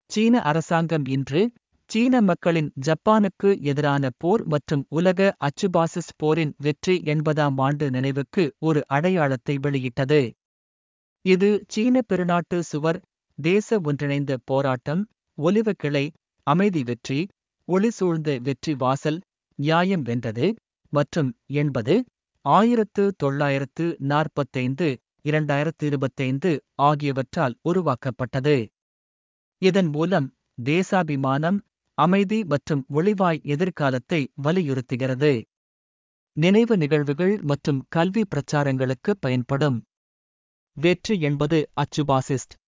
சீன அரசாங்கம் இன்று சீன மக்களின் ஜப்பானுக்கு எதிரான போர் மற்றும் உலக அச்சுபாசிஸ்ட் போரின் வெற்றி எண்பதாம் ஆண்டு நினைவுக்கு ஒரு அடையாளத்தை வெளியிட்டது இது சீன பெருநாட்டு சுவர் தேச ஒன்றிணைந்த போராட்டம் ஒலிவ கிளை அமைதி வெற்றி ஒளி சூழ்ந்த வெற்றி வாசல் நியாயம் வென்றது மற்றும் எண்பது ஆயிரத்து தொள்ளாயிரத்து நாற்பத்தைந்து இரண்டாயிரத்து இருபத்தைந்து ஆகியவற்றால் உருவாக்கப்பட்டது இதன் மூலம் தேசாபிமானம் அமைதி மற்றும் ஒளிவாய் எதிர்காலத்தை வலியுறுத்துகிறது நினைவு நிகழ்வுகள் மற்றும் கல்வி பிரச்சாரங்களுக்கு பயன்படும் வெற்றி என்பது அச்சுபாசிஸ்ட்